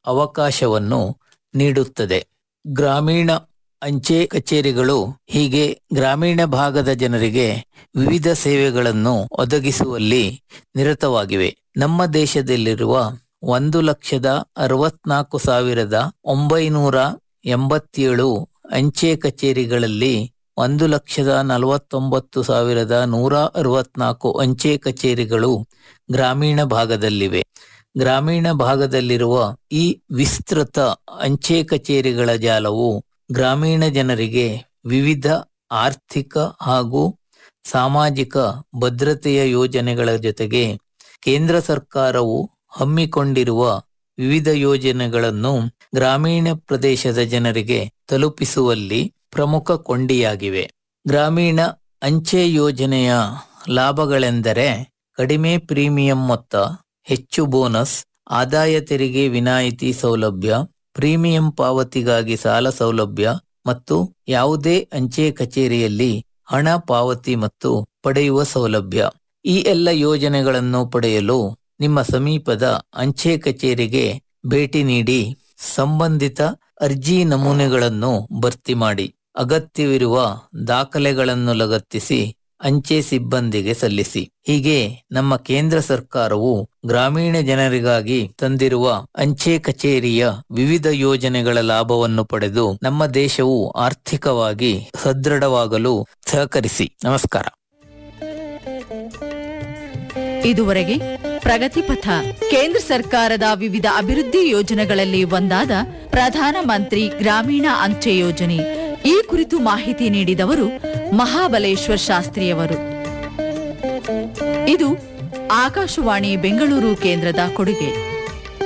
ಅವಕಾಶವನ್ನು ನೀಡುತ್ತದೆ ಗ್ರಾಮೀಣ ಅಂಚೆ ಕಚೇರಿಗಳು ಹೀಗೆ ಗ್ರಾಮೀಣ ಭಾಗದ ಜನರಿಗೆ ವಿವಿಧ ಸೇವೆಗಳನ್ನು ಒದಗಿಸುವಲ್ಲಿ ನಿರತವಾಗಿವೆ ನಮ್ಮ ದೇಶದಲ್ಲಿರುವ ಒಂದು ಲಕ್ಷದ ಅರವತ್ನಾಲ್ಕು ಸಾವಿರದ ಒಂಬೈನೂರ ಎಂಬತ್ತೇಳು ಅಂಚೆ ಕಚೇರಿಗಳಲ್ಲಿ ಒಂದು ಲಕ್ಷದ ನಲವತ್ತೊಂಬತ್ತು ಸಾವಿರದ ನೂರ ಅರವತ್ನಾಲ್ಕು ಅಂಚೆ ಕಚೇರಿಗಳು ಗ್ರಾಮೀಣ ಭಾಗದಲ್ಲಿವೆ ಗ್ರಾಮೀಣ ಭಾಗದಲ್ಲಿರುವ ಈ ವಿಸ್ತೃತ ಅಂಚೆ ಕಚೇರಿಗಳ ಜಾಲವು ಗ್ರಾಮೀಣ ಜನರಿಗೆ ವಿವಿಧ ಆರ್ಥಿಕ ಹಾಗೂ ಸಾಮಾಜಿಕ ಭದ್ರತೆಯ ಯೋಜನೆಗಳ ಜೊತೆಗೆ ಕೇಂದ್ರ ಸರ್ಕಾರವು ಹಮ್ಮಿಕೊಂಡಿರುವ ವಿವಿಧ ಯೋಜನೆಗಳನ್ನು ಗ್ರಾಮೀಣ ಪ್ರದೇಶದ ಜನರಿಗೆ ತಲುಪಿಸುವಲ್ಲಿ ಪ್ರಮುಖ ಕೊಂಡಿಯಾಗಿವೆ ಗ್ರಾಮೀಣ ಅಂಚೆ ಯೋಜನೆಯ ಲಾಭಗಳೆಂದರೆ ಕಡಿಮೆ ಪ್ರೀಮಿಯಂ ಮೊತ್ತ ಹೆಚ್ಚು ಬೋನಸ್ ಆದಾಯ ತೆರಿಗೆ ವಿನಾಯಿತಿ ಸೌಲಭ್ಯ ಪ್ರೀಮಿಯಂ ಪಾವತಿಗಾಗಿ ಸಾಲ ಸೌಲಭ್ಯ ಮತ್ತು ಯಾವುದೇ ಅಂಚೆ ಕಚೇರಿಯಲ್ಲಿ ಹಣ ಪಾವತಿ ಮತ್ತು ಪಡೆಯುವ ಸೌಲಭ್ಯ ಈ ಎಲ್ಲ ಯೋಜನೆಗಳನ್ನು ಪಡೆಯಲು ನಿಮ್ಮ ಸಮೀಪದ ಅಂಚೆ ಕಚೇರಿಗೆ ಭೇಟಿ ನೀಡಿ ಸಂಬಂಧಿತ ಅರ್ಜಿ ನಮೂನೆಗಳನ್ನು ಭರ್ತಿ ಮಾಡಿ ಅಗತ್ಯವಿರುವ ದಾಖಲೆಗಳನ್ನು ಲಗತ್ತಿಸಿ ಅಂಚೆ ಸಿಬ್ಬಂದಿಗೆ ಸಲ್ಲಿಸಿ ಹೀಗೆ ನಮ್ಮ ಕೇಂದ್ರ ಸರ್ಕಾರವು ಗ್ರಾಮೀಣ ಜನರಿಗಾಗಿ ತಂದಿರುವ ಅಂಚೆ ಕಚೇರಿಯ ವಿವಿಧ ಯೋಜನೆಗಳ ಲಾಭವನ್ನು ಪಡೆದು ನಮ್ಮ ದೇಶವು ಆರ್ಥಿಕವಾಗಿ ಸದೃಢವಾಗಲು ಸಹಕರಿಸಿ ನಮಸ್ಕಾರ ಇದುವರೆಗೆ ಪ್ರಗತಿಪಥ ಕೇಂದ್ರ ಸರ್ಕಾರದ ವಿವಿಧ ಅಭಿವೃದ್ಧಿ ಯೋಜನೆಗಳಲ್ಲಿ ಒಂದಾದ ಪ್ರಧಾನ ಮಂತ್ರಿ ಗ್ರಾಮೀಣ ಅಂಚೆ ಯೋಜನೆ ಈ ಕುರಿತು ಮಾಹಿತಿ ನೀಡಿದವರು ಮಹಾಬಲೇಶ್ವರ್ ಶಾಸ್ತ್ರಿಯವರು ಇದು ಆಕಾಶವಾಣಿ ಬೆಂಗಳೂರು ಕೇಂದ್ರದ ಕೊಡುಗೆ